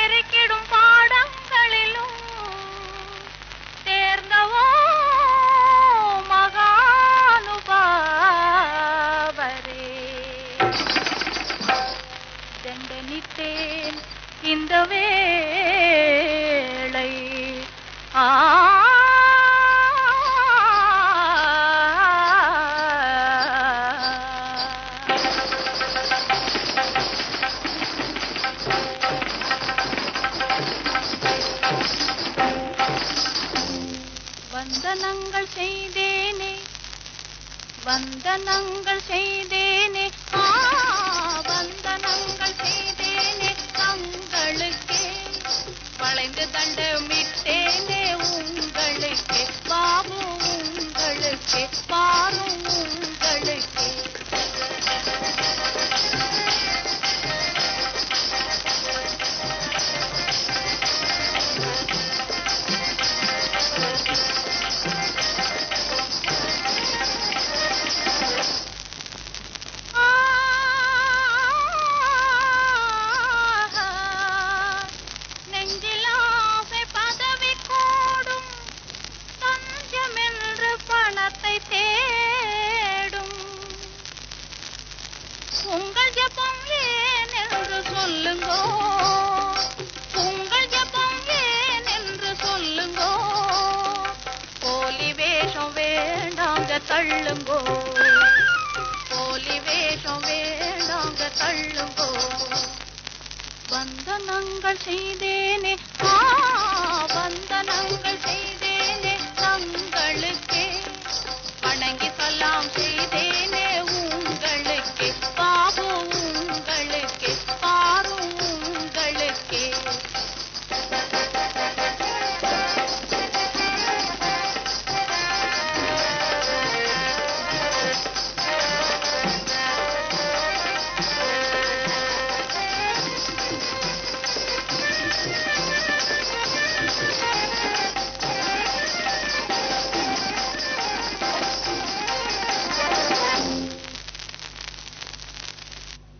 பெருக்கிடும் பாடங்களிலும் தேர்ந்தவோ மகானுபாவரே தண்டனித்தேன் இந்த வேளை ஆ வந்தனங்கள் செய்தேனே வந்தனங்கள் செய்தேனே ஆ வந்தனங்கள் செய்தேனே தங்களுக்கே வளைந்து தண்டமிட்டேனே உங்களுக்கே பாபு உங்களுக்கே பாரும் உங்களுக்கே நெஞ்சிலாசை பதவி கூடும் தஞ்சமென்று பணத்தை தேடும் உங்கள் ஜபம் ஏன் என்று சொல்லுங்கோ உங்கள் ஜபம் ஏன் என்று சொல்லுங்கோ போலி வேஷம் வேண்டாங்க தள்ளுங்கோ போலி வேஷம் வேண்டாங்க தள்ளுங்கோ வந்தனங்கள் செய்தேனே ஆ வந்தனங்கள் செய்தேனே தங்களுக்கே வணங்கி சலாம் செய்தேனே